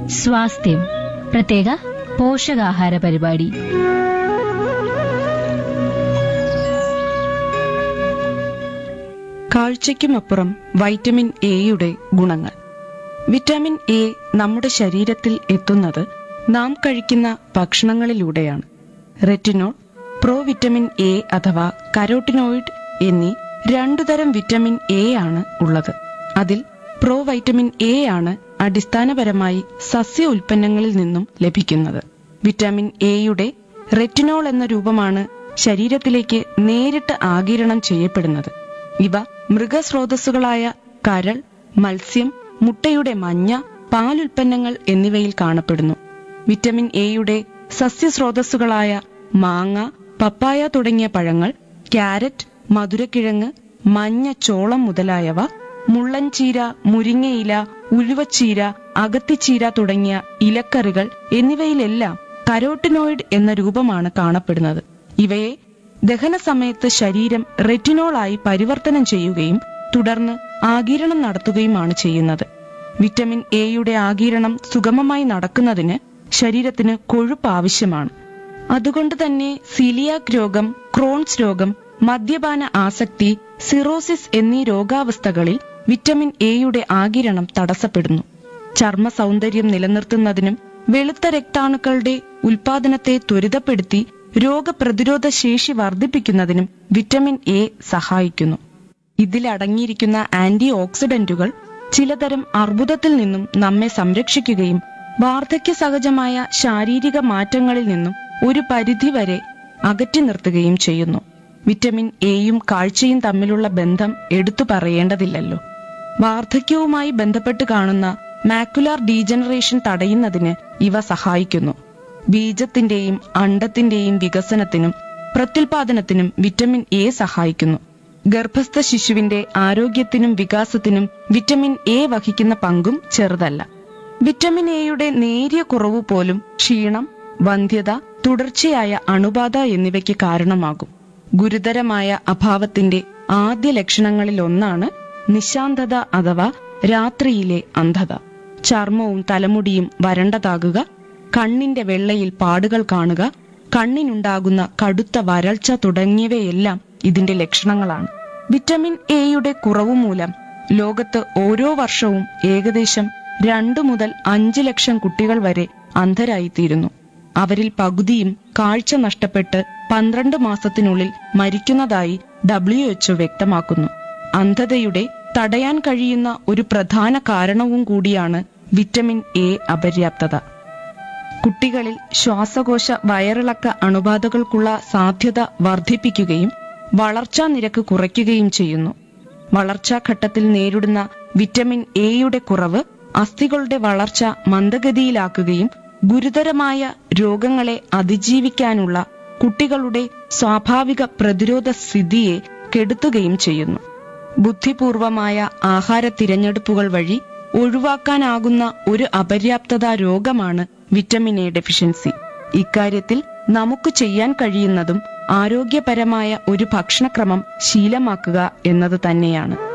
സ്വാസ്ഥ്യം പ്രത്യേക പോഷകാഹാര പരിപാടി കാഴ്ചയ്ക്കുമപ്പുറം വൈറ്റമിൻ എയുടെ ഗുണങ്ങൾ വിറ്റാമിൻ എ നമ്മുടെ ശരീരത്തിൽ എത്തുന്നത് നാം കഴിക്കുന്ന ഭക്ഷണങ്ങളിലൂടെയാണ് റെറ്റിനോൾ പ്രോ വിറ്റമിൻ എ അഥവാ കരോട്ടിനോയിഡ് എന്നീ രണ്ടു തരം വിറ്റമിൻ എ ആണ് ഉള്ളത് അതിൽ പ്രോ വൈറ്റമിൻ എ ആണ് അടിസ്ഥാനപരമായി സസ്യ ഉൽപ്പന്നങ്ങളിൽ നിന്നും ലഭിക്കുന്നത് വിറ്റാമിൻ എയുടെ റെറ്റിനോൾ എന്ന രൂപമാണ് ശരീരത്തിലേക്ക് നേരിട്ട് ആഗിരണം ചെയ്യപ്പെടുന്നത് ഇവ മൃഗസ്രോതസ്സുകളായ കരൾ മത്സ്യം മുട്ടയുടെ മഞ്ഞ പാലുൽപ്പന്നങ്ങൾ എന്നിവയിൽ കാണപ്പെടുന്നു വിറ്റമിൻ എയുടെ സസ്യസ്രോതസ്സുകളായ മാങ്ങ പപ്പായ തുടങ്ങിയ പഴങ്ങൾ ക്യാരറ്റ് മധുരക്കിഴങ്ങ് മഞ്ഞ ചോളം മുതലായവ മുള്ളൻചീര മുരിങ്ങയില ഉലുവച്ചീര അകത്തിച്ചീര തുടങ്ങിയ ഇലക്കറികൾ എന്നിവയിലെല്ലാം കരോട്ടിനോയിഡ് എന്ന രൂപമാണ് കാണപ്പെടുന്നത് ഇവയെ ദഹന സമയത്ത് ശരീരം റെറ്റിനോളായി പരിവർത്തനം ചെയ്യുകയും തുടർന്ന് ആഗിരണം നടത്തുകയുമാണ് ചെയ്യുന്നത് വിറ്റമിൻ എയുടെ ആഗിരണം സുഗമമായി നടക്കുന്നതിന് ശരീരത്തിന് കൊഴുപ്പ് ആവശ്യമാണ് അതുകൊണ്ട് തന്നെ സിലിയാക് രോഗം ക്രോൺസ് രോഗം മദ്യപാന ആസക്തി സിറോസിസ് എന്നീ രോഗാവസ്ഥകളിൽ വിറ്റമിൻ എയുടെ ആഗിരണം തടസ്സപ്പെടുന്നു ചർമ്മ സൗന്ദര്യം നിലനിർത്തുന്നതിനും വെളുത്ത രക്താണുക്കളുടെ ഉൽപാദനത്തെ ത്വരിതപ്പെടുത്തി രോഗപ്രതിരോധ ശേഷി വർദ്ധിപ്പിക്കുന്നതിനും വിറ്റമിൻ എ സഹായിക്കുന്നു ഇതിലടങ്ങിയിരിക്കുന്ന ആന്റി ഓക്സിഡന്റുകൾ ചിലതരം അർബുദത്തിൽ നിന്നും നമ്മെ സംരക്ഷിക്കുകയും വാർദ്ധക്യ സഹജമായ ശാരീരിക മാറ്റങ്ങളിൽ നിന്നും ഒരു പരിധിവരെ അകറ്റി നിർത്തുകയും ചെയ്യുന്നു വിറ്റമിൻ എയും കാഴ്ചയും തമ്മിലുള്ള ബന്ധം എടുത്തു പറയേണ്ടതില്ലല്ലോ വാർദ്ധക്യവുമായി ബന്ധപ്പെട്ട് കാണുന്ന മാക്കുലാർ ഡീജനറേഷൻ തടയുന്നതിന് ഇവ സഹായിക്കുന്നു ബീജത്തിന്റെയും അണ്ടത്തിന്റെയും വികസനത്തിനും പ്രത്യുൽപാദനത്തിനും വിറ്റമിൻ എ സഹായിക്കുന്നു ഗർഭസ്ഥ ശിശുവിന്റെ ആരോഗ്യത്തിനും വികാസത്തിനും വിറ്റമിൻ എ വഹിക്കുന്ന പങ്കും ചെറുതല്ല വിറ്റമിൻ എയുടെ നേരിയ കുറവ് പോലും ക്ഷീണം വന്ധ്യത തുടർച്ചയായ അണുബാധ എന്നിവയ്ക്ക് കാരണമാകും ഗുരുതരമായ അഭാവത്തിന്റെ ആദ്യ ലക്ഷണങ്ങളിൽ ഒന്നാണ് നിശാന്തത അഥവാ രാത്രിയിലെ അന്ധത ചർമ്മവും തലമുടിയും വരണ്ടതാകുക കണ്ണിന്റെ വെള്ളയിൽ പാടുകൾ കാണുക കണ്ണിനുണ്ടാകുന്ന കടുത്ത വരൾച്ച തുടങ്ങിയവയെല്ലാം ഇതിന്റെ ലക്ഷണങ്ങളാണ് വിറ്റമിൻ എയുടെ കുറവ് മൂലം ലോകത്ത് ഓരോ വർഷവും ഏകദേശം രണ്ടു മുതൽ അഞ്ച് ലക്ഷം കുട്ടികൾ വരെ അന്ധരായിത്തീരുന്നു അവരിൽ പകുതിയും കാഴ്ച നഷ്ടപ്പെട്ട് പന്ത്രണ്ട് മാസത്തിനുള്ളിൽ മരിക്കുന്നതായി ഡബ്ല്യു എച്ച്ഒ വ്യക്തമാക്കുന്നു അന്ധതയുടെ തടയാൻ കഴിയുന്ന ഒരു പ്രധാന കാരണവും കൂടിയാണ് വിറ്റമിൻ എ അപര്യാപ്തത കുട്ടികളിൽ ശ്വാസകോശ വയറിളക്ക അണുബാധകൾക്കുള്ള സാധ്യത വർദ്ധിപ്പിക്കുകയും വളർച്ചാ നിരക്ക് കുറയ്ക്കുകയും ചെയ്യുന്നു വളർച്ചാഘട്ടത്തിൽ നേരിടുന്ന വിറ്റമിൻ എയുടെ കുറവ് അസ്ഥികളുടെ വളർച്ച മന്ദഗതിയിലാക്കുകയും ഗുരുതരമായ രോഗങ്ങളെ അതിജീവിക്കാനുള്ള കുട്ടികളുടെ സ്വാഭാവിക പ്രതിരോധ സ്ഥിതിയെ കെടുത്തുകയും ചെയ്യുന്നു ബുദ്ധിപൂർവമായ ആഹാര തിരഞ്ഞെടുപ്പുകൾ വഴി ഒഴിവാക്കാനാകുന്ന ഒരു അപര്യാപ്തത രോഗമാണ് വിറ്റമിൻ എ ഡെഫിഷ്യൻസി ഇക്കാര്യത്തിൽ നമുക്ക് ചെയ്യാൻ കഴിയുന്നതും ആരോഗ്യപരമായ ഒരു ഭക്ഷണക്രമം ശീലമാക്കുക എന്നത് തന്നെയാണ്